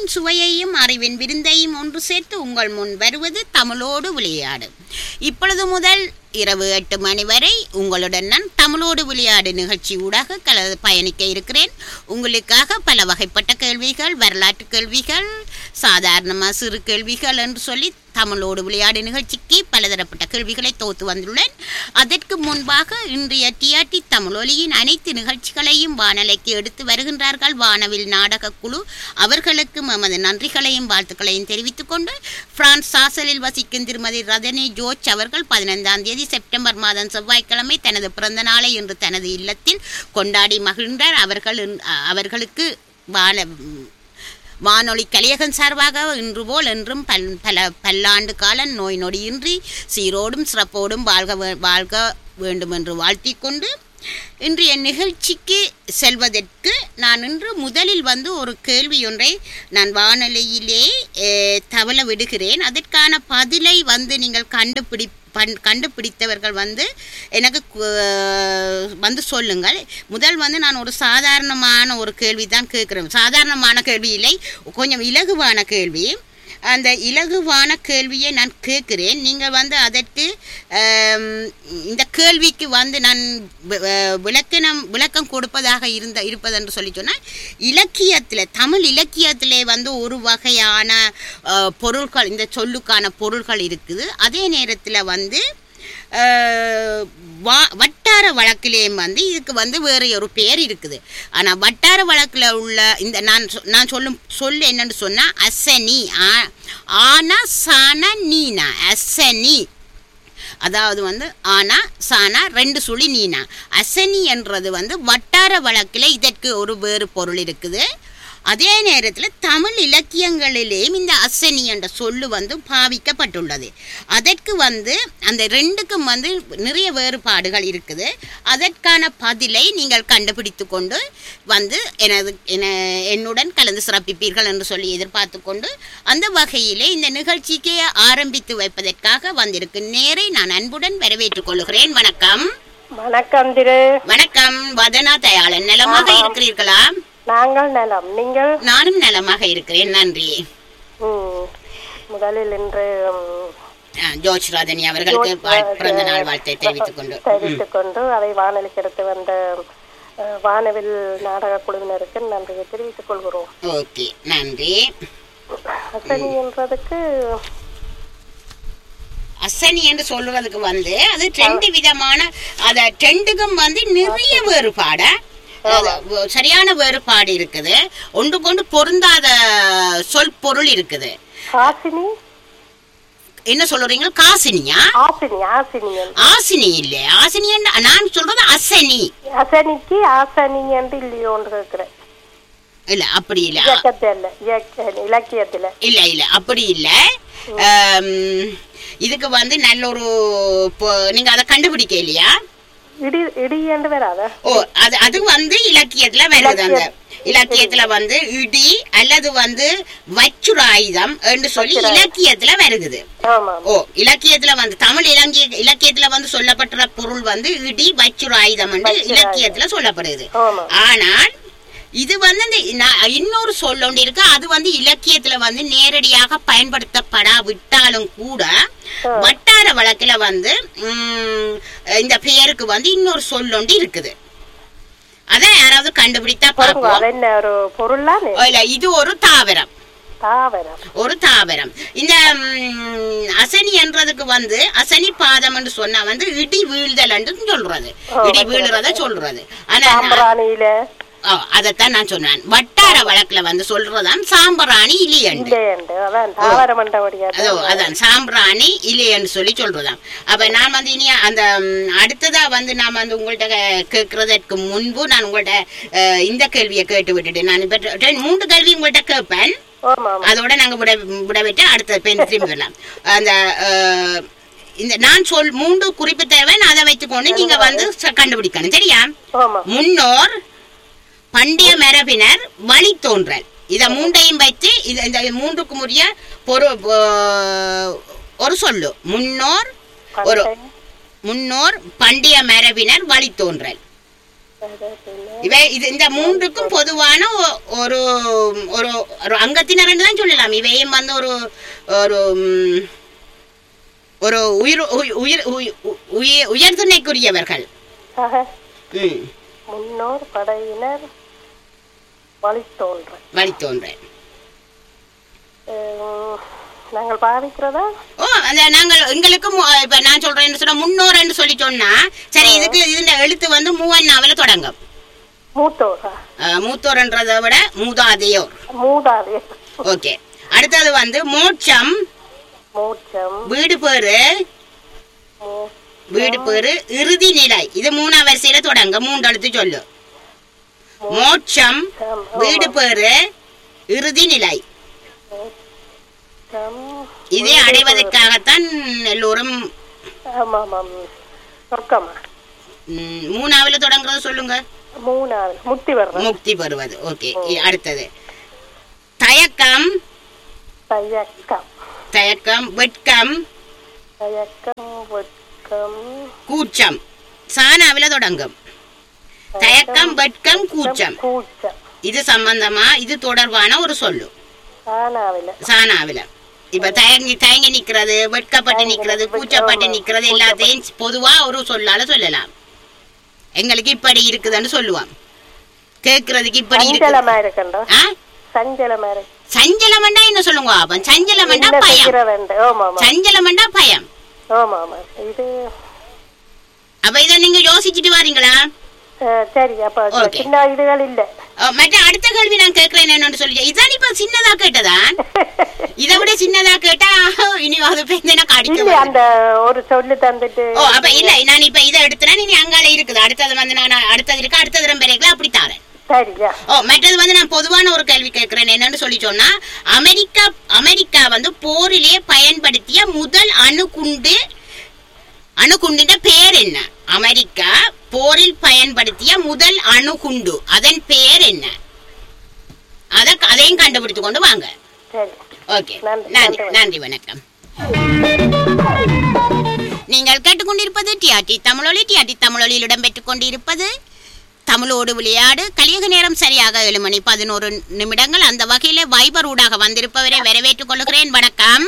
தமிழின் சுவையையும் அறிவின் விருந்தையும் ஒன்று சேர்த்து உங்கள் முன் வருவது தமிழோடு விளையாடு இப்பொழுது முதல் இரவு எட்டு மணி வரை உங்களுடன் நான் தமிழோடு விளையாடு நிகழ்ச்சி ஊடாக கல பயணிக்க இருக்கிறேன் உங்களுக்காக பல வகைப்பட்ட கேள்விகள் வரலாற்று கேள்விகள் சாதாரணமாக சிறு கேள்விகள் என்று சொல்லி தமிழோடு விளையாடு நிகழ்ச்சிக்கு பலதரப்பட்ட கேள்விகளை தொகுத்து வந்துள்ளேன் அதற்கு முன்பாக இன்றைய டிஆர்டி தமிழொலியின் அனைத்து நிகழ்ச்சிகளையும் வானலைக்கு எடுத்து வருகின்றார்கள் வானவில் நாடக குழு அவர்களுக்கும் எமது நன்றிகளையும் வாழ்த்துக்களையும் தெரிவித்துக் கொண்டு பிரான்ஸ் சாசலில் வசிக்கும் திருமதி ரதனி ஜோர்ஜ் அவர்கள் பதினைந்தாம் தேதி செப்டம்பர் மாதம் செவ்வாய்க்கிழமை தனது பிறந்த நாளை இன்று தனது இல்லத்தில் கொண்டாடி மகிழ்ந்தார் அவர்கள் இன்- அவர்களுக்கு வான வானொலி கலியகன் சார்பாக இன்று போல் என்றும் பல் பல பல்லாண்டு கால நோய் நொடியின்றி சீரோடும் சிறப்போடும் வாழ்க வே- வாழ்க வேண்டும் என்று வாழ்த்திக் கொண்டு இன்றைய நிகழ்ச்சிக்கு செல்வதற்கு நான் இன்று முதலில் வந்து ஒரு கேள்வி ஒன்றை நான் வானொலியிலே அஹ், தவள விடுகிறேன் அதற்கான பதிலை வந்து நீங்கள் கண்டுபிடி பண் கண்டுபிடித்தவர்கள் வந்து எனக்கு கு- வந்து சொல்லுங்கள் முதல் வந்து நான் ஒரு சாதாரணமான ஒரு கேள்வி தான் கேட்குறேன் சாதாரணமான கேள்வி இல்லை கொஞ்சம் இலகுவான கேள்வி அந்த இலகுவான கேள்வியை நான் கேட்குறேன் நீங்கள் வந்து அதற்கு ஆம், இந்த கேள்விக்கு வந்து நான் வி- அஹ், விளக்கணம் விளக்கம் கொடுப்பதாக இருந்த இருப்பதென்று சொல்லி சொன்னால் இலக்கியத்தில் தமிழ் இலக்கியத்திலே வந்து ஒரு வகையான அஹ், பொருட்கள் இந்த சொல்லுக்கான பொருள்கள் இருக்குது அதே நேரத்தில் வந்து அஹ், வா- வட்டார வழக்கிலேயும் வந்து இதுக்கு வந்து வேறு ஒரு பேர் இருக்குது ஆனால் வட்டார வழக்கில் உள்ள இந்த நான் சொ- நான் சொல்லும் சொல் என்னன்னு சொன்னால் அசனி ஆ- ஆனா சான நீனா அசனி அதாவது வந்து ஆனா சானா ரெண்டு சுழி நீனா அசனி என்றது வந்து வட்டார வழக்கில் இதற்கு ஒரு வேறு பொருள் இருக்குது அதே நேரத்தில் தமிழ் இலக்கியங்களிலேயும் இந்த அசனி என்ற சொல்லு வந்து பாவிக்கப்பட்டுள்ளது அதற்கு வந்து அந்த ரெண்டுக்கும் வந்து நிறைய வேறுபாடுகள் இருக்குது அதற்கான பதிலை நீங்கள் கண்டுபிடித்து கொண்டு வந்து எனது என என்னுடன் கலந்து சிறப்பிப்பீர்கள் என்று சொல்லி எதிர்பார்த்து கொண்டு அந்த வகையிலே இந்த நிகழ்ச்சிக்கு ஆரம்பித்து வைப்பதற்காக வந்திருக்கும் நேரை நான் அன்புடன் வரவேற்றுக் கொள்கிறேன் வணக்கம் வணக்கம் திரு வணக்கம் வதனா தயாளன் நலமாக இருக்கிறீர்களா நாங்கள் நலம் நீங்கள் நானும் நலமாக இருக்கிறேன் நன்றி ம், முதலில் இன்று ம், ஆ, ஜோர்ஜ் ராதனி அவர்களுக்கு வாழ்- பிறந்த நாள் வாழ்த்தை தெரிவித்துக் கொண்டு தெரிவித்துக் கொண்டு அதை வானொலிக்கு எடுத்து வந்த அஹ், வானவில் நாடக குழுவினருக்கு நன்றியை தெரிவித்துக் கொள்கிறோம் ஓகே நன்றி அசனி என்றதுக்கு அசனி என்று சொல்றதுக்கு வந்து அது ரெண்டு விதமான அத ரெண்டுக்கும் வந்து நிறைய வேறுபாடு அது வ- சரியான வேறுபாடு இருக்குது ஒன்று கொண்டு பொருந்தாத சொல் பொருள் இருக்குது ஆசினி என்ன சொல்றீங்க காசினியா ஆசினி ஆசினி என்று. ஆசினி இல்ல ஆசினி என்று நான் சொல்றது அசனி அசனிக்கு ஆசனி என்று இல்லையோன்னு கேட்கிறேன் இல்ல அப்படி இல்ல இயக்கத்தில் இயக்க இலக்கியத்துல இல்ல இல்ல அப்படி இல்ல ஆம், இதுக்கு வந்து நல்ல ஒரு பொ- நீங்க அதை கண்டுபிடிக்க இல்லையா இடி இடி என்று வராத ஓ அது அது வந்து இலக்கியத்துல வருது அந்த இலக்கியத்துல வந்து இடி அல்லது வந்து வச்சுராயுதம் என்று சொல்லி இலக்கியத்துல வருகுது ஆமா ஓ இலக்கியத்துல வந்து தமிழ் இலங்கிய இலக்கியத்துல வந்து சொல்லப்பட்ட பொருள் வந்து இடி வச்சுராயுதம் என்று இலக்கியத்துல சொல்லப்படுது ஆமா ஆனால் இது வந்து இந்த நா- இன்னொரு சொல் ஒன்று இருக்கு அது வந்து இலக்கியத்துல வந்து நேரடியாக பயன்படுத்தப்படாவிட்டாலும் கூட வட்டார வழக்குல வந்து உம், இந்த பெயருக்கு வந்து இன்னொரு சொல் ஒன்று இருக்குது அத யாராவது கண்டுபிடித்தா பொருள் பார்ப்போம் அது என்ன ஒரு பொருளானே இல்ல இது ஒரு தாவரம் தாவரம் ஒரு தாவரம் இந்த ம், அசனி என்றதுக்கு வந்து அசனி பாதம் என்று சொன்னா வந்து இடி வீழ்தல் என்று சொல்றது இடி வீழுறத சொல்றது ஆனா சாம்பிராணியில ஆ, அதைத்தான் நான் சொன்னேன் வட்டார வழக்குல வந்து சொல்றதான் சாம்பிராணி இலியண்டு இல்லையண்டு அதான் தாவரம் மண்டபடியா அதோ அதான் சாம்பிராணி இலையன்னு சொல்லி சொல்றதாம் அப்ப நான் வந்து இனி அந்த ம், அடுத்ததா வந்து நான் வந்து உங்கள்ட்ட கே- கேட்கறதற்கு முன்பு நான் உங்கள்ட்ட அஹ், இந்த கேள்வியை கேட்டு விட்டுட்டேன் நான் இப்ப ரெண்டு- மூன்று கேள்வி உங்கள்ட்ட கேட்பேன் ஆமா ஆமா அதோட நாங்க விட விட விட்டு அடுத்த பெண் திரும்பி வரலாம் அந்த அஹ், இந்த நான் சொல் மூன்று குறிப்பு தேவை அதை வைத்துக்கொண்டு நீங்க வந்து ச- கண்டுபிடிக்கணும் சரியா ஆமா முன்னோர் பண்டைய மரபினர் வழித்தோன்றல் இத மூண்டையும் வைத்து இது இந்த மூன்றுக்கும் உரிய பொரு பொ- ஒரு சொல்லு முன்னோர் ஒரு பண்டை முன்னோர் பண்டைய மரபினர் வழித்தோன்றல் அதாவது இவை இது இந்த மூன்றுக்கும் பொதுவான ஒ- ஒரு ஒரு ஒரு அங்கத்தினர் தான் சொல்லலாம் இவையும் வந்து ஒரு ஒரு ம், ஒரு உயிர் உயிர் உயிர் உயிர் உயர் துணைக்குரியவர்கள் ஆக, ம் முன்னோர் படையினர் வழித்தோன்ற வழித்தோன்றேன் அஹ், நாங்கள் பாவிக்கிறதா ஓ அந்த நாங்கள் எங்களுக்கும் மு- இப்ப நான் சொல்றேன்னு சொன்னா முன்னோர்ன்னு சொல்லி சொன்னா சரி இதுக்கு இந்த எழுத்து வந்து மூவண்ணாவில தொடங்கும் மூத்தோரா அஹ், மூத்தோர்ன்றதை விட மூதாதையோர் மூதாதே ஓகே அடுத்தது வந்து மோட்சம் மூச்சம் வீடு பேரு மூ- வீடு பேரு இறுதி நிலை இது மூணாம் வரிசையில தொடங்க மூன்று எழுத்து சொல்லு மோட்சம் மூச்சம், வீடு பேரு இறுதி நிலை மூச்சம். இதை அடைவதற்காகத்தான் எல்லோரும் ஆமாம் ஆமாம் சொர்க்கமா ம், மூணாவில தொடங்குறது சொல்லுங்க மூணாவது முத்தி வர்றது முக்தி பெறுவது ஓகே அடுத்தது தயக்கம் தயக்கம் தயக்கம் வெட்கம் தயக்கம் வெட்கம் கூச்சம் சானாவில தொடங்கும் தயக்கம் வெட்கம் கூச்சம் கூச்சம் இது சம்பந்தமா இது தொடர்பான ஒரு சொல்லு ஆனாவில சானாவில இப்ப தயங்கி தயங்கி நிக்கிறது வெட்கப்பட்டு நிக்கிறது கூச்சப்பட்டு நிக்கிறது எல்லாத்தையும் பொதுவா ஒரு சொல்லால சொல்லலாம் எங்களுக்கு இப்படி இருக்குதுன்னு சொல்லுவான் கேக்குறதுக்கு இப்படி இருக்கு சஞ்சலமா இருக்கண்டா ஆ? சஞ்சலமா இருக்கு சஞ்சலமண்டா என்ன சொல்லுங்க அப்ப சஞ்சலமண்டா என்ன பயம் செய்கிறவண்டு ஆமா ஆமா சஞ்சலமண்டா பயம் ஆமா ஆமா இது அப்ப இத நீங்க யோசிச்சுட்டு வாரீங்களா அஹ், சரி அப்ப Okay. சின்ன இதுகள் இல்ல அஹ், மற்ற அடுத்த கேள்வி நான் கேட்கிறேன் என்னன்னு சொல்லி இதான் இப்ப சின்னதா கேட்டதான் இதை விட சின்னதா கேட்டா இனி அது பேருந்து எனக்கு அடிக்க இல்ல வருது. அந்த ஒரு சொல்லு தந்துட்டு ஓ அப்ப இல்ல நான் இப்ப இதை எடுத்தனா நீ அங்கால இருக்குது அடுத்தது வந்து நான் அடுத்தது இருக்கு அடுத்தது ரெம்பரைக்குல அப்படி தாரேன் சரியா ஓ மற்றது வந்து நான் பொதுவான ஒரு கேள்வி கேட்கிறேன் என்னன்னு சொல்லி சொன்னா அமெரிக்கா அமெரிக்கா வந்து போரிலே பயன்படுத்திய முதல் அணுகுண்டு அணுகுண்டின் பெயர் என்ன அமெரிக்கா போரில் பயன்படுத்திய முதல் அணுகுண்டு அதன் பெயர் என்ன அத அதையும் கண்டுபிடித்து கொண்டு வாங்க சரி ஓகே நன்றி, நன்றி நன்றி, நன்றி வணக்கம் நீங்கள் கேட்டுக்கொண்டிருப்பது டிஆர்டி தமிழொலி டிஆர்டி தமிழொலியில் இடம்பெற்றுக் கொண்டிருப்பது தமிழோடு விளையாடு கலியக நேரம் சரியாக ஏழு மணி பதினோரு நிமிடங்கள் அந்த வகையில வைபர் ஊடாக வந்திருப்பவரை வரவேற்றுக் கொள்கிறேன் வணக்கம்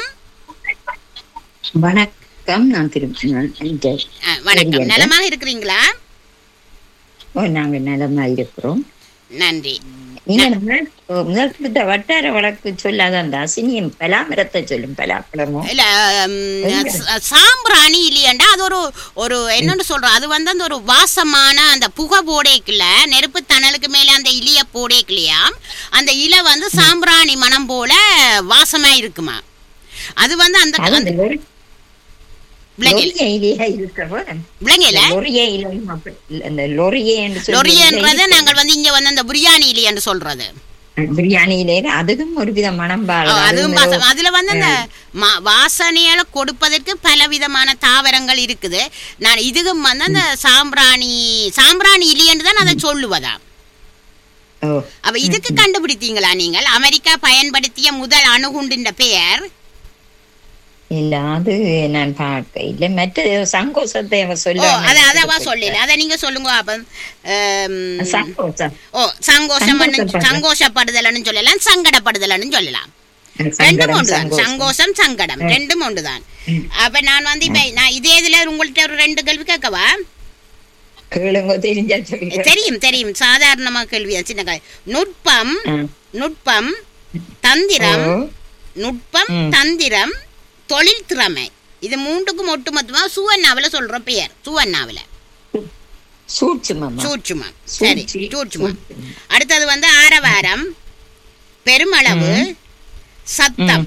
வணக்கம் நான் திரும்ப அஹ், வணக்கம் சரி, நலமாக இருக்கிறீங்களா ஓ நாங்க நலமா இருக்கிறோம் நன்றி நீங்க முதல் முதல் கொடுத்த வட்டார வழக்கு சொல்லாதான் அசினியம் பலாமரத்தை சொல்லும் பலாப்பழமும் இல்ல ம், ச- சாம்பிராணி இல்லையாண்டா அது ஒரு ஒரு என்னன்னு சொல்றோம் அது வந்து அந்த ஒரு வாசமான அந்த புகை போடேக்குல நெருப்பு தணலுக்கு மேல அந்த இலிய போடேக்குலையா அந்த இலை வந்து சாம்பிராணி மனம் போல வாசமா இருக்குமா அது வந்து அந்த அது அந்த அந்த லொரி- விலங்கில் லொரியை இலையா இருக்கவோ, விலங்கில லொரியை இலையும் அப்படி இல்ல, அந்த லொரியை என்று சொல்லி லொரியன்றது இலை நாங்கள் வந்து இங்க வந்து அந்த பிரியாணி இலியன்னு சொல்றது பிரியாணியிலே அதுவும் ஒரு வித மனம் ஓ, பாருங்க அதுவும் வாசம் அதுல வந்து அந்த ம- வாசனையால கொடுப்பதற்கு பல விதமான தாவரங்கள் இருக்குது நான் இதுவும் வந்து அந்த சாம்பிராணி சாம்பிராணி இலியன்னு தான் அதை சொல்லுவதா ஓ அப்ப இதுக்கு கண்டுபிடித்தீங்களா நீங்கள் அமெரிக்கா பயன்படுத்திய முதல் அணுகுண்டின் பெயர் இல்ல அது நான் பார்க்க இல்ல மற்ற சங்கோஷத்தை அவ ஓ சொல்ல அத அதவா சொல்லல அத நீங்க சொல்லுங்க அப்ப ஆம், சங்கோஷம் ஓ சங்கோஷம் சங்கோஷப்படுதல். சங்கோஷப்படுதல்னு சொல்லலாம் சங்கடப்படுதல்னு சொல்லலாம் ரெண்டும் சங்கடம் ஒன்றுதான் சங்கோஷம் சங்கோஷம் சங்கடம் ரெண்டும் ஒன்றுதான் அப்ப நான் வந்து இப்ப நான் இதே இதுல உங்கள்ட்ட ஒரு ரெண்டு கேள்வி கேட்கவா கேளுங்க தெரிஞ்சா சொல்லுங்க தெரியும் தெரியும் சாதாரணமா கேள்வி சின்ன கேள்வி. நுட்பம் ஆ. நுட்பம் தந்திரம் ஓ. நுட்பம் ம். தந்திரம் தொழில் திறமை இது மூன்றுக்கும் ஒட்டுமொத்தமா சுவண்ணாவில சொல்ற பெயர் சுவண்ணாவில சூட்சுமமா சூட்சுமம் சரி சூழ்ச்சி. சூட்சுமம் அடுத்தது வந்து ஆரவாரம் பெருமளவு சத்தம்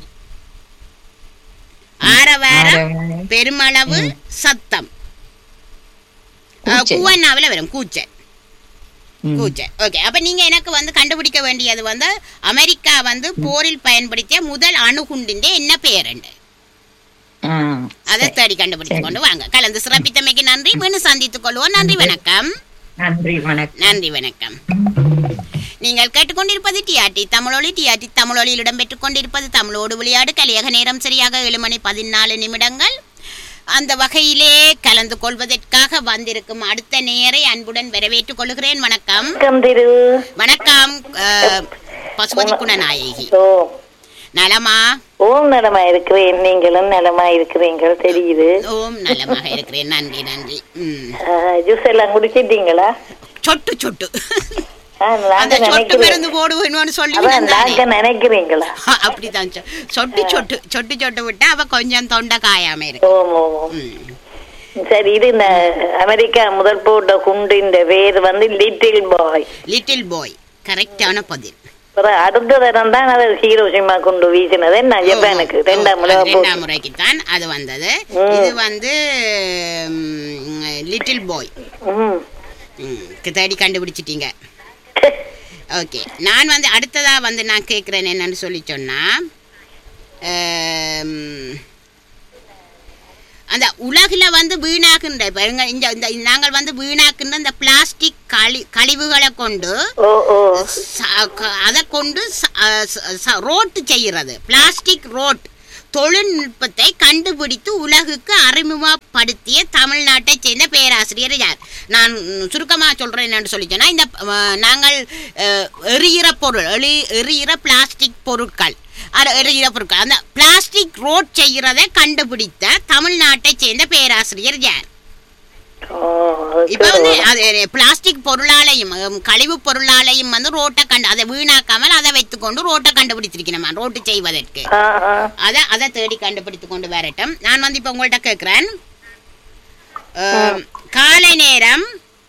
ஆரவாரம் ஆரவாரம். பெருமளவு சத்தம் கூச்சல். கூவண்ணாவில வரும் கூச்சை ம். கூச்சை ஓகே அப்ப நீங்க எனக்கு வந்து கண்டுபிடிக்க வேண்டியது வந்து அமெரிக்கா வந்து போரில் பயன்படுத்திய முதல் அணுகுண்டின் என்ன பெயர் ஆ, அதை சரி. தேடி கண்டுபிடித்து கொண்டு வாங்க கலந்து சிறப்பித்தமைக்கு நன்றி மீண்டும் சந்தித்துக் கொள்வோம் நன்றி வணக்கம் நன்றி வணக்கம் நன்றி வணக்கம் நீங்கள் கேட்டுக்கொண்டிருப்பது டிஆர்டி தமிழொலி டிஆர்டி தமிழொலியில் இடம்பெற்றுக் கொண்டிருப்பது தமிழோடு விளையாடு கலியக நேரம் சரியாக ஏழு மணி பதினாலு நிமிடங்கள் அந்த வகையிலே கலந்து கொள்வதற்காக வந்திருக்கும் அடுத்த நேரை அன்புடன் வரவேற்றுக் கொள்கிறேன் வணக்கம் வணக்கம் திரு வணக்கம் அஹ், பசுபதி குணநாயகி ஓ நலமா ஓம் நலமா இருக்கிறேன் நீங்களும் நலமா இருக்கிறீங்கள் தெரியுது ஓம் நலமாக இருக்கிறேன் நன்றி நன்றி ம். ஜூஸ் எல்லாம் குடிச்சிட்டீங்களா சொட்டு சொட்டு ஆ, அந்த நாங்க சொட்டு நினைக்கிறேன் மருந்து போடுவேன்னு சொல்லி அதான் நாங்க நினைக்கிறீங்களா அப்படிதான் சொ- சொட்டு சொட்டு சொட்டு சொட்டு விட்டா அவ கொஞ்சம் தொண்டை காயாம இருக்கு ஓம் ஓம் ஓம். ம். சரி இது இந்த அமெரிக்கா முதல் போட்ட குண்டு இந்த பேர் வந்து லிட்டில் பாய் லிட்டில் பாய் கரெக்டான பதில் அப்புறம் அடுத்த தரம் தான் அதை ஹீரோஷிமா கொண்டு வீசினது என்ன ஜப்பானுக்கு ஓ, ரெண்டாம் அது முறை ரெண்டாம் முறைக்கு தான் அது வந்தது ம். இது வந்து லிட்டில் பாய் ம். தேடி கண்டுபிடிச்சிட்டீங்க ஓகே நான் வந்து அடுத்ததா வந்து நான் கேட்குறேன் என்னன்னு சொல்லி சொன்னா ஆம், அந்த உலகில் வந்து வீணாக்குன்ற இப்போ எங்க இந்த இந்த நாங்கள் வந்து வீணாக்குன்ற இந்த பிளாஸ்டிக் கழி கழிவுகளை கொண்டு ஓ ஓ ச- க- அதை கொண்டு ச- அஹ் ச- ச- ரோட்டு செய்கிறது பிளாஸ்டிக் ரோட் தொழில்நுட்பத்தை கண்டுபிடித்து உலகுக்கு அறிமுகப்படுத்திய தமிழ்நாட்டைச் சேர்ந்த பேராசிரியர் யார் நான் சுருக்கமாக சொல்கிறேன் என்னன்னு சொல்லி சொன்னா இந்த அஹ், நாங்கள் அஹ், எரியிற பொருள் எரி எரியிற பிளாஸ்டிக் பொருட்கள் அது எரியிற பொருட்கள் அந்த பிளாஸ்டிக் ரோட் செய்கிறதை கண்டுபிடித்த தமிழ்நாட்டைச் சேர்ந்த பேராசிரியர் யார் ஓ இப்ப வந்து அது பிளாஸ்டிக் பொருளாலையும் ஹம், கழிவு பொருளாலையும் வந்து ரோட்டை கண்டு அதை வீணாக்காமல் அதை வைத்துக்கொண்டு ரோட்டை கண்டுபிடிச்சிருக்கணுமா ரோட்டு செய்வதற்கு ஆ ஆ அதை அதை தேடி கண்டுபிடித்து கொண்டு வரட்டும் நான் வந்து இப்ப உங்கள்ட்ட கேட்கிறேன் அஹ், காலை நேரம்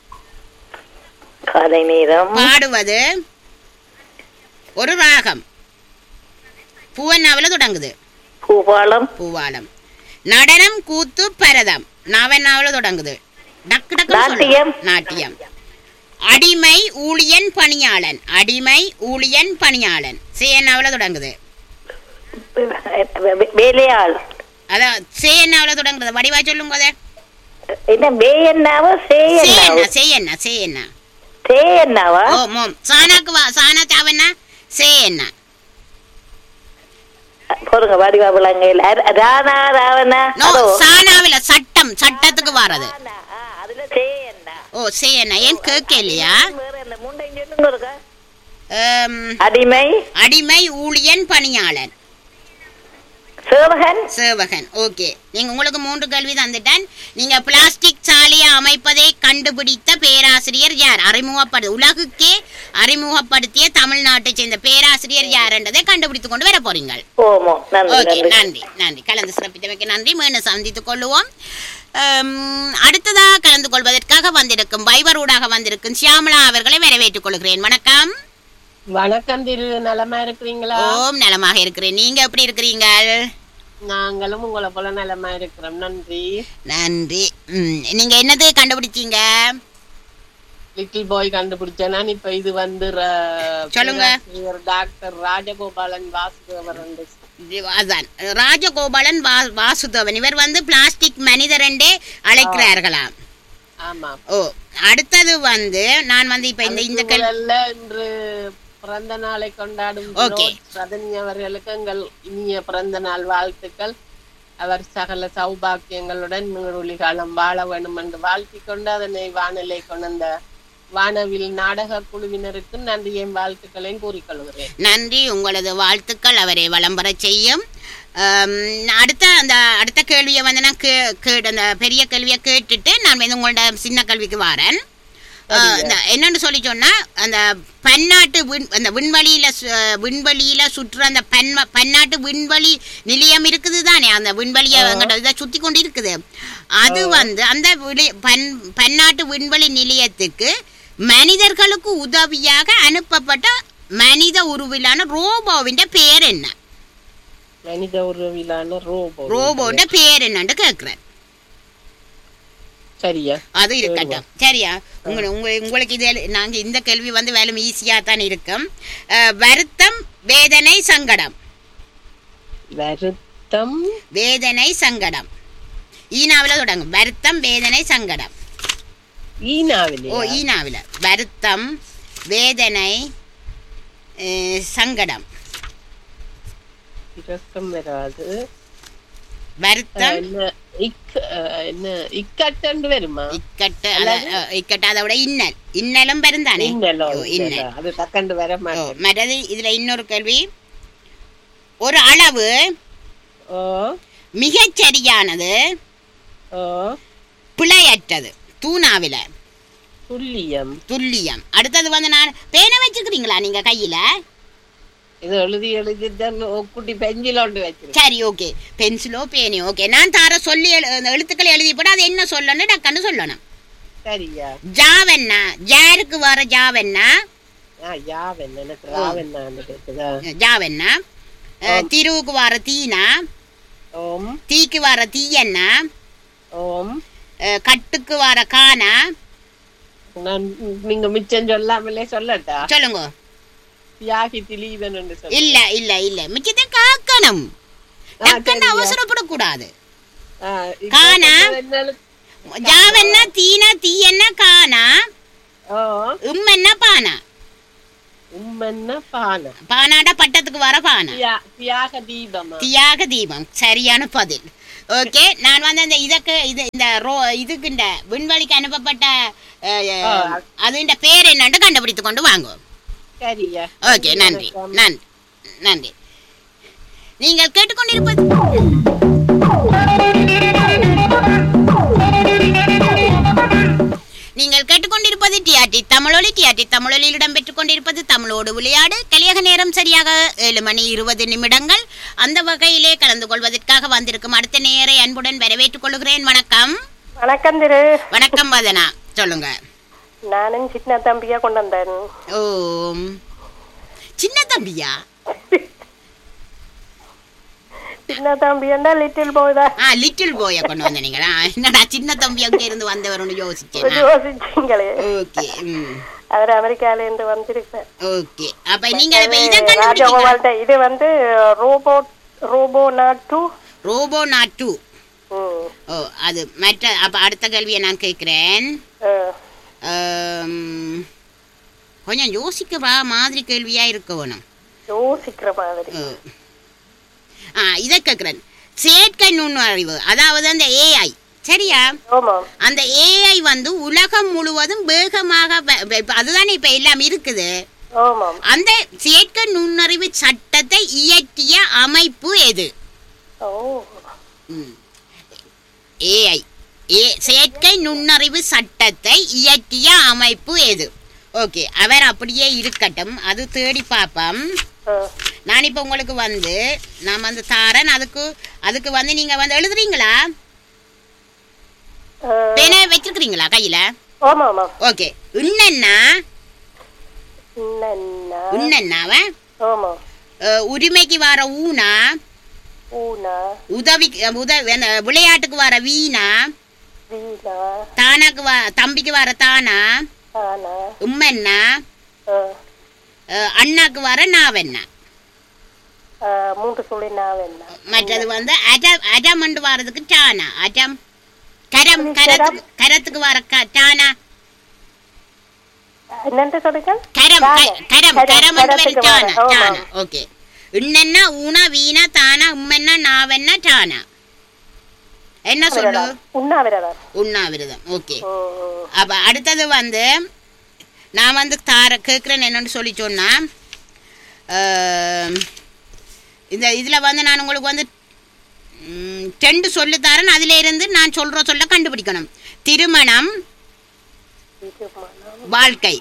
காலை நேரம் பாடுவது ஒரு ராகம் பூவன்னாவில் தொடங்குது பூபாலம் பூவாலம் நடனம் கூத்து பரதம் நாவன்னாவில் தொடங்குது டக்கு டக்கு நாட்டியம். நாட்டியம் அடிமை ஊழியன் பணியாளன் அடிமை ஊழியன் பணியாளன் சேனாவில் தொடங்குது வே- வேலையாள் அதான் சேனாவில் தொடங்குது வடிவா சொல்லுங்க அதை என்ன வேயன்னாவா சேயன்னாவா சேயண்ணா சேயண்ணா சேயண்ணா சேயன்னாவா ஓ மோம் சானாக்கு வா சானா சாவண்ணா சேயண்ணா போடுங்க வடிவா விளங்கையில் ராணா ராவணா நோ அதோ சானாவில் சட்டம் சட்டத்துக்கு வாரது ஆ, அதுல சேயன்னா ஓ சேயண்ணா ஏன் கேட்க இல்லையா வேற என்ன முண்டை சொல்லுங்க ஒருக்கா. ஆம், அடிமை அடிமை ஊழியன் பணியாளன் சேவகன் சேவகன் ஓகே நீங்க உங்களுக்கு மூன்று கேள்வி தந்துட்டேன் நீங்க பிளாஸ்டிக் சாலையை அமைப்பதை கண்டுபிடித்த பேராசிரியர் யார் அறிமுகப்படு உலகுக்கே அறிமுகப்படுத்திய தமிழ்நாட்டை சேர்ந்த பேராசிரியர் யார் என்றதை கண்டுபிடித்துக் கொண்டு வர போறீங்க ஓமோ நன்றி ஓகே நன்றி நன்றி நன்றி கலந்து சிறப்பித்தமைக்கு நன்றி மீண்டும் சந்தித்துக் கொள்ளுவோம் அம், அடுத்ததாக கலந்து கொள்வதற்காக வந்திருக்கும் வைவர் ஊடாக வந்திருக்கும் சியாமளா அவர்களை வரவேற்றுக் கொள்கிறேன் வணக்கம் வணக்கம் திரு நலமா இருக்கிறீங்களா ஓம் நலமாக இருக்கிறேன் நீங்க எப்படி இருக்கிறீங்க நாங்களும் உங்களை போல நலமா இருக்கிறோம் நன்றி நன்றி ம், நீங்க என்னது கண்டுபிடிச்சீங்க லிட்டில் பாய் கண்டுபிடிச்சேன் நான் இப்ப இது வந்து ர- சொல்லுங்க. பேராசிரியர் டாக்டர் ராஜகோபாலன் வாசுதேவர் என்று இது- அதான் ராஜகோபாலன் வா வாசுதேவன் இவர் வந்து பிளாஸ்டிக் மனிதர் என்றே அழைக்கிறார்களாம் ஆமா ஓ அடுத்தது வந்து நான் வந்து இப்ப இந்த இந்த கல் முதல்ல இன்று பிறந்த நாளை கொண்டாடும் Okay. வினோத் ரதனி அவர்களுக்கு எங்கள் இனிய பிறந்த நாள் வாழ்த்துக்கள் அவர் சகல சௌபாக்கியங்களுடன் நீரொலி காலம் வாழ வேண்டும் என்று வாழ்த்திக் கொண்டு அதனை வானிலை கொண்ட வானவில் நாடக குழுவினருக்கு நன்றியையும் வாழ்த்துக்களையும் கூறிக்கொள்கிறேன் நன்றி உங்களது வாழ்த்துக்கள் அவரை வலம் பெறச் செய்யும் ஆம், அடுத்த அந்த அடுத்த கேள்வியை வந்து நான் கே கேட்டு அந்த பெரிய கேள்வியை கேட்டுட்டு நான் வந்து உங்களோட சின்ன கேள்விக்கு வரேன் ஆ, இந்த என்னன்னு சொல்லி சொன்னா அந்த பன்னாட்டு விண் அந்த விண்வெளியில சு- விண்வெளியில சுற்றுற அந்த பன்ம பன்னாட்டு விண்வெளி நிலையம் இருக்குது தானே அந்த விண்வெளியை எங்கிட்ட இதை சுத்தி கொண்டு இருக்குது அது வந்து அந்த விளி- பன் பன்னாட்டு விண்வெளி நிலையத்துக்கு மனிதர்களுக்கு உதவியாக அனுப்பப்பட்ட மனித உருவிலான ரோபோவின் பேர் என்ன மனித உறவிலான ரோபோ ரோபோன்ற பேர் என்னன்னு கேக்குறேன் சரியா அது இருக்கட்டும் சரியா உங்க உங்க உங்களுக்கு இது நாங்க இந்த கேள்வி வந்து வேலை ஈஸியா தான் இருக்கும் அஹ், வருத்தம் வேதனை சங்கடம் வருத்தம் வேதனை சங்கடம் ஈனாவில் தொடங்கும் வருத்தம் வேதனை சங்கடம் ஈனாவிலே ஓ ஈனாவில் வருத்தம் வேதனை அஹ், சங்கடம் இரக்கம் வராது வருத்தம் என்ன இக் அஹ், என்ன இக்கட்டு வருமா இக்கட்டு அத- அஹ், இக்கட்டு அதை விட இன்னல் இன்னலும் பெருந்தானே இன்னலோ ஓ, இன்னலோ. இன்னல் அது டக்கண்டு வர ஓ, மாட்டேன் மற்றது இதுல இன்னொரு கேள்வி ஒரு அளவு ஓ மிகச் சரியானது ஓ பிழையற்றது தூணாவில துல்லியம் துல்லியம் அடுத்தது வந்து நான் பேனை வச்சுக்கிறீங்களா நீங்க கையில இது எழுதி எழுதி தான் குட்டி பெஞ்சில ஒன்று வச்சிருக்கேன் சரி ஓகே பென்சிலோ பேனோ ஓகே நான் தார சொல்லி எழு- அந்த எழுத்துக்களை எழுதி போட்டு அது என்ன சொல்லணும் டக்குன்னு சொல்லணும் சரியா ஜாவென்னா ஜாருக்கு வர ஜாவென்னா ஆ யாவன் எனக்கு ராவன் கேக்குதா ஜாவென்னா அஹ், திருவுக்கு வர தீனா ஓம் தீக்கு வர தீயன்னா ஓம் அஹ், கட்டுக்கு வர கானா நான் நீங்க மிச்சம் சொல்லாமலே சொல்லட்டா சொல்லுங்க தியாகி திலீபன் சொல்ல இல்ல இல்ல இல்ல மிச்சத்தை காக்கணும் ஆ, டக்குன்னு சரியா. அவசரப்படக்கூடாது ஆ, இப்ப காணா? சொன்னது என்ன எழுத்து? ஜாவென்னா தீனா தீயன்னா கானா ஓ உம்மென்னா பானா உம்மன்ன பானை பானாடா பட்டத்துக்கு வர பானா தியா- தியாக தீபமா தியாக தீபம் சரியான பதில் ஓகே நான் வந்து அந்த இதுக்கு இது இந்த ரோ இதுக்கு இந்த விண்வெளிக்கு அனுப்பப்பட்ட ஆ. அதுண்ட பேர் என்னன்னு கண்டுபிடித்து கொண்டு வாங்குவோம் சரியா ஓகே நன்றி நன்றி நன்றி நீங்கள் கேட்டுக்கொண்டிருப்பது நீங்கள் கேட்டுக்கொண்டிருப்பது டிஆர்டி தமிழொலி டிஆர்டி தமிழொலியில் இடம்பெற்றுக் கொண்டிருப்பது தமிழோடு விளையாடு கலியக நேரம் சரியாக ஏழு மணி இருபது நிமிடங்கள் அந்த வகையிலே கலந்து கொள்வதற்காக வந்திருக்கும் அடுத்த நேரை அன்புடன் வரவேற்றுக் கொள்கிறேன் வணக்கம் வணக்கம் திரு வணக்கம் வதனா சொல்லுங்க நானும் சின்ன தம்பியா கொண்டு வந்தேன் ஓம் சின்ன தம்பியா சின்ன தம்பியா லிட்டில் போய் தான் ஆ லிட்டில் போய கொண்டு வந்தீங்களா என்னடா சின்ன தம்பி அங்க இருந்து வந்தவர்னு யோசிச்சேன் யோசிச்சீங்களே ஓகே ம் அவர் அமெரிக்கால இருந்து வந்திருக்கேன் ஓகே அப்ப நீங்க இப்ப இத கண்டுபிடிச்சீங்க ராஜகோபால்கிட்ட இது வந்து ரோபோ ரோபோ நாட்டு ரோபோ நாட் டூ ம் ஓ அது மற்ற அப்ப அடுத்த கேள்வியை நான் கேட்கிறேன் அஹ், ஆம், கொஞ்சம் யோசிக்கிற மாதிரி கேள்வியா இருக்க வேணும் யோசிக்கிற மாதிரி ஓ. ஆ இதை கேட்கிறேன் செயற்கை நுண்ணறிவு அதாவது அந்த ஏஐ சரியா ஆமாம் அந்த ஏஐ வந்து உலகம் முழுவதும் வேகமாக வ- வ- இப்ப அதுதானே இப்ப எல்லாம் இருக்குது ஆமாம் அந்த செயற்கை நுண்ணறிவு சட்டத்தை இயற்றிய அமைப்பு எது ஓ ஏஐ ஏ செயற்கை நுண்ணறிவு சட்டத்தை இயற்றிய அமைப்பு எது ஓகே அவர் அப்படியே இருக்கட்டும் அது தேடி பார்ப்போம் அஹ், நான் இப்போ உங்களுக்கு வந்து நான் வந்து தாரேன் அதுக்கு அதுக்கு வந்து நீங்க வந்து எழுதுறீங்களா அஹ், பேனை வச்சிருக்கிறீங்களா கையில ஆமாம் ஆமாம் ஓகே இன்னன்னா என்னன்னா இன்னன்னாவ ஆமாம் அஹ், உரிமைக்கு வர ஊனா ஊனா உதவி உதவி அந்த விளையாட்டுக்கு வர வீணா வீணா தானாக்கு வ தம்பிக்கு வர தானா ஆனா உம்மென்னா அஹ், அஹ், அண்ணாக்கு வர நாவென்னா அஹ், மூன்று சொல்லி நான் என்ன மற்றது வந்து அடம் அடம்ண்டு வர்றதுக்கு டானா அடம் கரம் கரத்துக்கு கரத்துக்கு வர க- டானா என்னன்ட்டு சொல்லுங்க கரம் க- கரம் கரம், கரம் கரத்துக்கு வர, டானா ஆமா. டானா ஓகே இன்னென்னா ஊனா வீணா தானா உம்மென்னா நாவென்னா டானா என்ன சொல்லு உண்ணாவிரதம் உண்ணாவிரதம் ஓகே ம், அப்ப அடுத்தது வந்து நான் வந்து தார கேட்குறேன் என்னன்னு சொல்லி சொன்னா ஆம், இந்த இதில் வந்து நான் உங்களுக்கு வந்து ம், ரெண்டு சொல்லு தரேன் அதில் இருந்து நான் சொல்கிற சொல்ல கண்டுபிடிக்கணும் திருமணம் திருமணம் வாழ்க்கை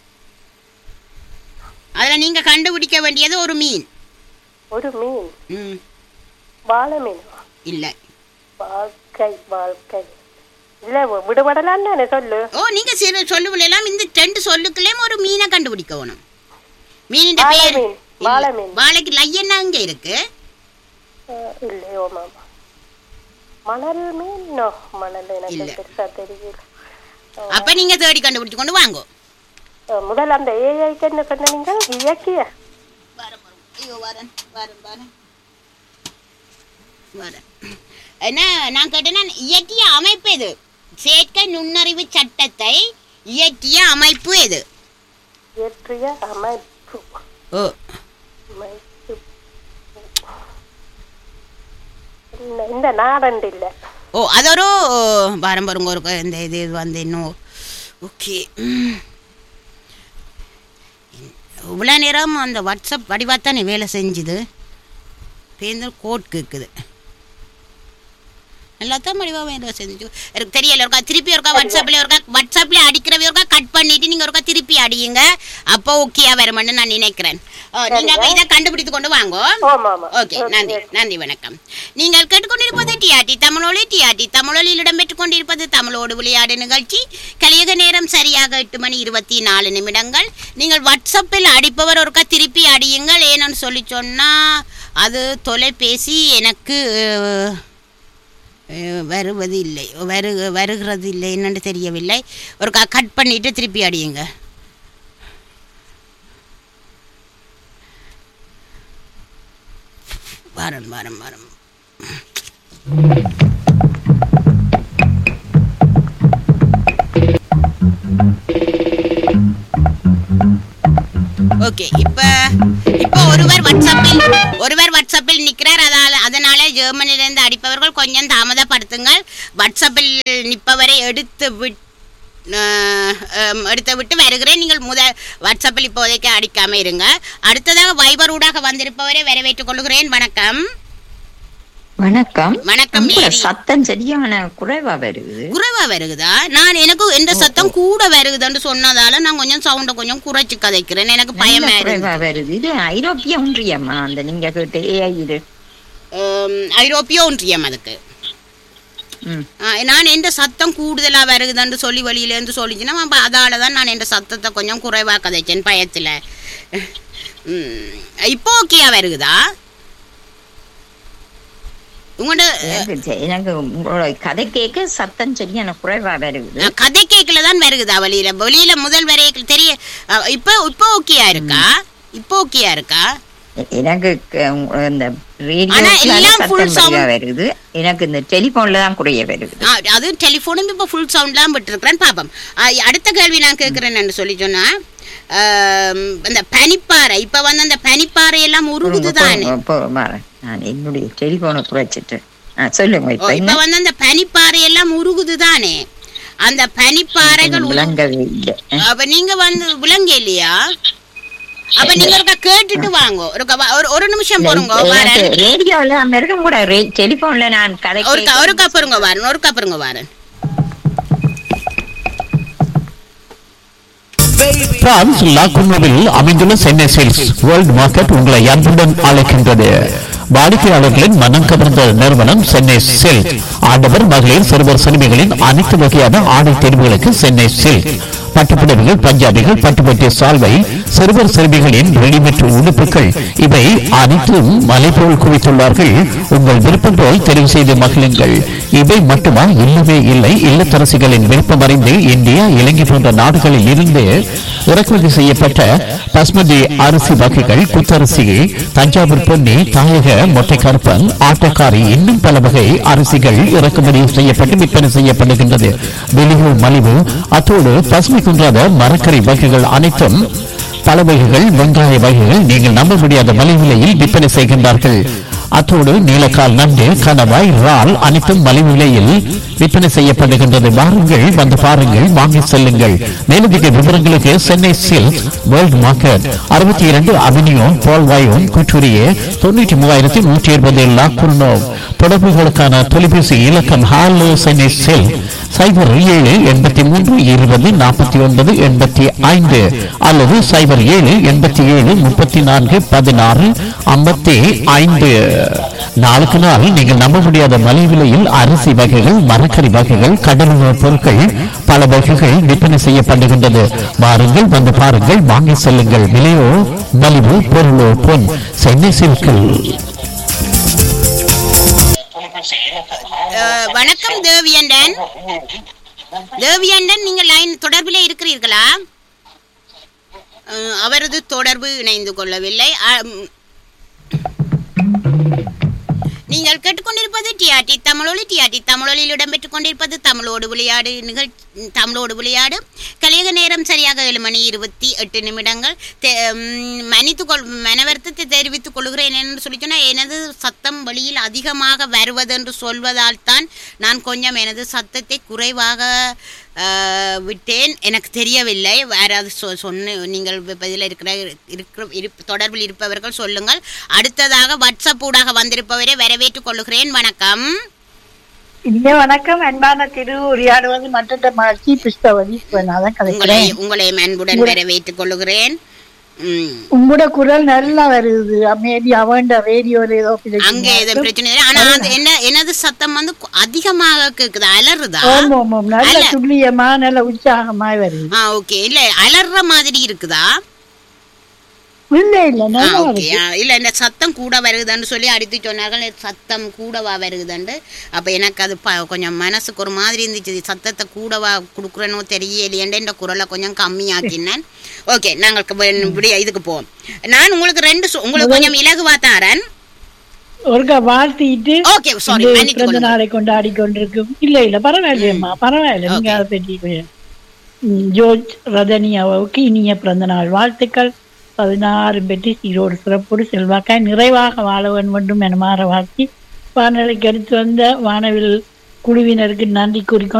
அதில் நீங்கள் கண்டுபிடிக்க வேண்டியது ஒரு மீன் ஒரு மீன் ம் வாழை மீன் இல்லை வாழ்க்கை வாழ்க்கை இல்ல விடுபடலாம் தானே சொல்லு ஓ நீங்கள் சிறு சொல்லுவெல்லாம் இந்த ரெண்டு சொல்லுக்குள்ளேயும் ஒரு மீனை கண்டுபிடிக்க வேணும் மீனின் வாழை பேர் மீன் வாழை மீன் வாழைக்கு லையன்னா இங்கே இருக்குது அஹ், இல்லையோ மாமா மணல் மீன் நோ மணல் எனக்கு இல்ல. பெருசா தெரியல அப்ப நீங்க தேடி கண்டுபிடிச்சு கொண்டு வாங்கோ அஹ், முதல்ல அந்த ஏஐக்கு என்ன சொன்ன நீங்க இயக்கிய என்ன நான் கேட்டேன்னா இயற்றிய அமைப்பு எது செயற்கை நுண்ணறிவு சட்டத்தை இயற்றிய அமைப்பு எது இயற்றிய அமைப்பு ஓ அமைப்பு இந்த- இந்த இல்ல நாடண்டு இல்ல ஓ அது ஒரு வாரம் பாருங்க ஒரு க- இந்த இது வந்து இன்னும் ஓகே இவ்வளோ நேரம் அந்த வாட்ஸ்அப் வடிவாக தானே வேலை செஞ்சுது பேருந்து கோட் கேட்குது நல்லா தான் வடிவாக வேலை செஞ்சு எனக்கு தெரியல ஒருக்கா திருப்பி ஒருக்கா வாட்ஸ்அப்பில் ஒருக்கா வாட்ஸ்அப்பில் அடிக்கிறவே ஒருக்கா கட் பண்ணிட்டு நீங்கள் ஒருக்கா திருப்பி அடியுங்க அப்போ ஓகேயா வருமான்னு நான் நினைக்கிறேன் நீங்கள் அப்போ இதை கண்டுபிடித்து கொண்டு வாங்கோ ஆமா ஆமா ஓகே நன்றி நன்றி வணக்கம் நீங்கள் கேட்டுக்கொண்டிருப்பது டிஆர்டி தமிழொலி டிஆர்டி தமிழொலியில் இடம்பெற்றுக் கொண்டிருப்பது தமிழோடு விளையாடு நிகழ்ச்சி கலியக நேரம் சரியாக எட்டு மணி இருபத்தி நாலு நிமிடங்கள் நீங்கள் வாட்ஸ்அப்பில் அடிப்பவர் ஒருக்கா திருப்பி அடியுங்கள் ஏன்னு சொல்லி சொன்னால் அது தொலைபேசி எனக்கு அஹ், அஹ், வருவது இல்லை வரு வருகிறது இல்லை என்னன்னு தெரியவில்லை ஒருக்கா கட் பண்ணிட்டு திருப்பி அடியுங்க வாரம் வாரம் வாரம் ஓகே இப்ப இப்போ ஒருவர் வாட்ஸ்அப்பில் ஒருவர் வாட்ஸ்அப்பில் நிற்கிறார் அதால அதனால ஜெர்மனிலிருந்து அடிப்பவர்கள் கொஞ்சம் தாமதப்படுத்துங்கள் வாட்ஸ்அப்பில் நிற்பவரை எடுத்து விட் அஹ், அம், எடுத்து விட்டு வருகிறேன் நீங்கள் முத வாட்ஸ்அப்பில் இப்போதைக்கு அடிக்காம இருங்க அடுத்ததாக வைபர் ஊடாக வந்திருப்பவரை வரவேற்றுக் கொள்கிறேன் வணக்கம் வணக்கம் வணக்கம் உங்களோட மேரி சத்தம் சரியான குறைவா வருது குறைவா வருகுதா நான் எனக்கு எந்த சத்தம் கூட வருகுதுன்னு சொன்னதால நான் கொஞ்சம் சவுண்ட கொஞ்சம் குறைச்சு கதைக்கிறேன் எனக்கு நல்ல பயமா இருக்கு குறைவா வருது இது ஐரோப்பிய ஒன்றியமா அந்த நீங்க கேட்ட ஏஐ இது ஆம், ஐரோப்பிய ஒன்றியம் அதுக்கு ம். ஆ, நான் எந்த சத்தம் கூடுதலா வருகுதுன்னு சொல்லி வழியிலேருந்து சொல்லிச்சுன்னா அப்ப அதால தான் நான் எந்த சத்தத்தை கொஞ்சம் குறைவா கதைச்சேன் பயத்துல ம், இப்போ ஓகேயா வருகுதா உங்களோட எனக்கு தெ- எனக்கு உங்களோட கதை கேட்க சத்தம் சரியான குறைவா வருது அஹ், கதை கேட்கல தான் வருகுதா வழியில வெளியில முதல் வரைக்கும் தெரிய அஹ், இப்போ இப்போ ஓகேயா இருக்கா இப்போ ஓகேயா இருக்கா எ- எனக்கு க- உங்க- இந்த ஆனா ரேடியோ எல்லாம் full சத்தம் sound. குறைவா வருது எனக்கு இந்த டெலிபோன்ல தான் குறைய வருது ஆ, அது டெலிஃபோனும் இப்போ ஃபுல் சவுண்ட்லாம் விட்டுருக்குறேன் பாப்போம் ஆ, அடுத்த கேள்வி நான் கேட்குறேன்னு சொல்லி சொன்னா ஆம், இந்த பனிப்பாறை இப்போ வந்து அந்த பனிப்பாறை எல்லாம் உருகுது தானே போ- போ- வரேன். நான் என்னுடைய டெலிபோனை குறைச்சிட்டு ஆ, சொல்லுங்க இப்ப இப்போ என்ன வந்து அந்த பனிப்பாறை எல்லாம் உருகுது தானே அந்த பனிப்பாறைகள் உரு- விளங்கவே இல்லை அப்ப நீங்க வந்து விளங்க இல்லையா அப்ப நீங்க ஒருக்கா கேட்டுட்டு வாங்க ஒருக்கா வா- ஒரு ஒரு நிமிஷம் போறோங்க வரேன் ரேடியோல அமெரிக்கன் கூட டெலிபோன்ல நான் கதை ஒருக்கா ஒருக்கா பொறுங்க வாரன் ஒருக்கா பொறுங்க வாரன் பிரான்ஸ் லாகுனோவில் அமைந்துள்ள சென்னை சேல்ஸ் வேர்ல்ட் மார்க்கெட் உங்களை அன்புடன் அழைக்கின்றது வாடிக்கையாளர்களின் மனம் கவர்ந்த நிறுவனம் சென்னை சில்க் ஆடவர் மகளிர் சிறுவர் சிறுமிகளின் அனைத்து வகையான ஆடை தேர்வுகளுக்கு சென்னை சில்க் பட்டுப்புடவைகள் பஞ்சாபிகள் பட்டுப்பட்டிய சால்வை சிறுவர் சிறுமிகளின் ரெடிமேட் உடுப்புகள் இவை அனைத்தும் மலை போல் குவித்துள்ளார்கள் உங்கள் விருப்பம் போல் தெரிவு செய்து மகிழுங்கள் இவை மட்டுமா இல்லவே இல்லை இல்லத்தரசிகளின் விருப்பம் அறிந்து இந்தியா இலங்கை போன்ற நாடுகளில் இருந்து இறக்குமதி செய்யப்பட்ட பஸ்மதி அரிசி வகைகள் குத்தரிசி தஞ்சாவூர் பொன்னி தாயக மொட்டை கருப்பன் ஆட்டக்காரி இன்னும் பல வகை அரிசிகள் இறக்குமதி செய்யப்பட்டு விற்பனை செய்யப்படுகின்றது வெளிவு மலிவு அத்தோடு பசுமை குன்றாத மரக்கறி வகைகள் அனைத்தும் பல வகைகள் வெங்காய வகைகள் நீங்கள் நம்ப முடியாத மலிவிலையில் விற்பனை செய்கின்றார்கள் அத்தோடு நீலக்கால் நண்டு கணவாய் இறால் அனைத்தும் மலிவு விலையில் விற்பனை செய்யப்படுகின்றது வாருங்கள் வந்து பாருங்கள் வாங்கி செல்லுங்கள் மேலதிக விவரங்களுக்கு சென்னை சில்க் வேர்ல்ட் மார்க்கெட் அறுபத்தி இரண்டு அவென்யூ பால்வாயும் குற்றூரியே தொண்ணூற்றி மூவாயிரத்தி நூற்றி இருபது லாக்குர்னோ தொடர்புகளுக்கான தொலைபேசி இலக்கம் ஹாலோ சென்னை சில்க் சைபர் ஏழு எண்பத்தி மூன்று இருபது நாற்பத்தி ஒன்பது எண்பத்தி ஐந்து அல்லது சைபர் ஏழு எண்பத்தி ஏழு முப்பத்தி நான்கு பதினாறு ஐம்பத்தி ஐந்து நாளுக்கு நாள் நீங்கள் நம்ப முடியாத மலை விலையில் அரிசி வகைகள் மரக்கறி வகைகள் கடலுணவுப் பொருட்கள் பல வகைகள் விற்பனை செய்யப்படுகின்றது வாருங்கள் வந்து பாருங்கள் வாங்கி செல்லுங்கள் விலையோ மலிவு பொருளோ பொன் சென்னை சில்கில் அஹ், வணக்கம் தேவியண்டன் தேவியண்டன் நீங்கள் லைன் தொடர்பிலே இருக்கிறீர்களா அஹ், அவரது தொடர்பு இணைந்து கொள்ளவில்லை அ, ம். நீங்கள் கேட்டுக்கொண்டிருப்பது டி டிஆர்டி தமிழொலி டிஆர்டி தமிழொலியில் இடம்பெற்றுக் கொண்டிருப்பது தமிழோடு விளையாடு நிகழ் தமிழோடு விளையாடு கலியக நேரம் சரியாக ஏழு மணி இருபத்தி எட்டு நிமிடங்கள் தெ- ம், மன்னித்துக் கொள் மனவருத்தத்தை தெரிவித்துக் கொள்கிறேன் என்று சொல்லி சொன்னால் எனது சத்தம் வெளியில் அதிகமாக வருவதென்று சொல்வதால் தான் நான் கொஞ்சம் எனது சத்தத்தை குறைவாக ஆஹ், விட்டேன் எனக்கு தெரியவில்லை யாராவது சொ சொன்ன நீங்கள் இதில் இருக்கிற இருக்கிற இருப் தொடர்பில் இருப்பவர்கள் சொல்லுங்கள் அடுத்ததாக வாட்ஸ்அப் ஊடாக வந்திருப்பவரை வரவேற்றுக் கொள்கிறேன் வணக்கம் இங்கே வணக்கம் அன்பான திரு உரையாடுவது மற்ற மகிழ்ச்சி புஷ்பவதி இப்பதான் உங்களை கதைக்கிறேன் உங்களை அன்புடன் வரவேற்றுக் கொள்கிறேன் ம். உங்களோட குரல் நல்லா வருது மேபி அவன் ரேடியோல ஏதோ அங்கே எதுவும் பிரச்சனை இல்லை ஆனா அது என்ன எனது சத்தம் வந்து கு- அதிகமாக கேக்குது அலறுதா ஓம் ஓம் ஓம் நல்ல அல்ல. துல்லியமா நல்ல உற்சாகமா வருது ஆ ஓகே இல்ல அலறுற மாதிரி இருக்குதா இல்ல இல்ல ஆ நல்லா ஓகே வருது இல்ல இந்த சத்தம் கூட வருகுதுன்னு சொல்லி அடித்து சொன்னார்கள் இந்த சத்தம் கூடவா வருகுதுண்டு அப்ப எனக்கு அது ப- கொஞ்சம் மனசுக்கு ஒரு மாதிரி இருந்துச்சு இது சத்தத்தை கூடவா கொடுக்குறனோ தெரியலையேண்டு இந்த குரலை கொஞ்சம் கம்மியாக்கினேன் ஓகே நாங்கள் க- இப்படி இதுக்கு போவோம் நான் உங்களுக்கு ரெண்டு சொ- உங்களுக்கு கொஞ்சம் இலகுவா தாரேன் ஒருக்கா வாழ்த்திட்டு ஓகே சாரி இந்த மன்னித்து பிறந்த கொள்ளுங்கள். நாளை கொண்டாடி கொண்டிருக்கும் இல்ல இல்ல பரவாயில்லையம்மா பரவாயில்ல நீங்க அதை பற்றி கொஞ்சம். ம், ஜோர்ஜ் ரதனி அவருக்கு இனிய பிறந்த நாள் வாழ்த்துக்கள் பதினாறு பெற்று சீரோடு சிறப்போடு செல்வாக்காய் நிறைவாக வாழ வேண்டும் என்றும் என மாற வாழ்த்தி வானொலிக்கு எடுத்து வந்த வானவில் குழுவினருக்கு நன்றி கூறிக்கொண்டு